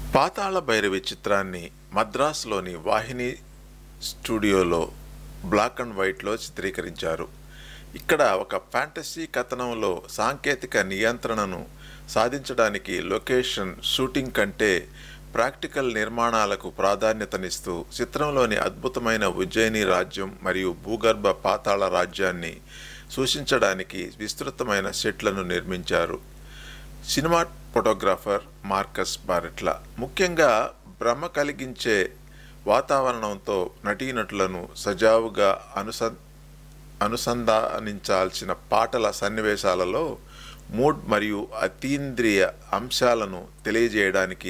పాతాళ భైరవి చిత్రాన్ని మద్రాసులోని వాహిని స్టూడియోలో black and వైట్లో చిత్రీకరించారు ఇక్కడ ఒక ఫ్యాంటసీ కథనంలో సాంకేతిక నియంత్రణను సాధించడానికి లొకేషన్ షూటింగ్ కంటే ప్రాక్టికల్ నిర్మాణాలకు ప్రాధాన్యతనిస్తూ చిత్రంలోని అద్భుతమైన ఉజ్జయిని రాజ్యం మరియు భూగర్భ పాతాళ రాజ్యాన్ని సూచించడానికి విస్తృతమైన సెట్లను నిర్మించారు సినిమా ఫోటోగ్రాఫర్ మార్కస్ బారెట్ల ముఖ్యంగా భ్రమ కలిగించే వాతావరణంతో నటీనటులను సజావుగా అనుస అనుసంధానించాల్సిన పాటల సన్నివేశాలలో మూడ్ మరియు అతీంద్రియ అంశాలను తెలియజేయడానికి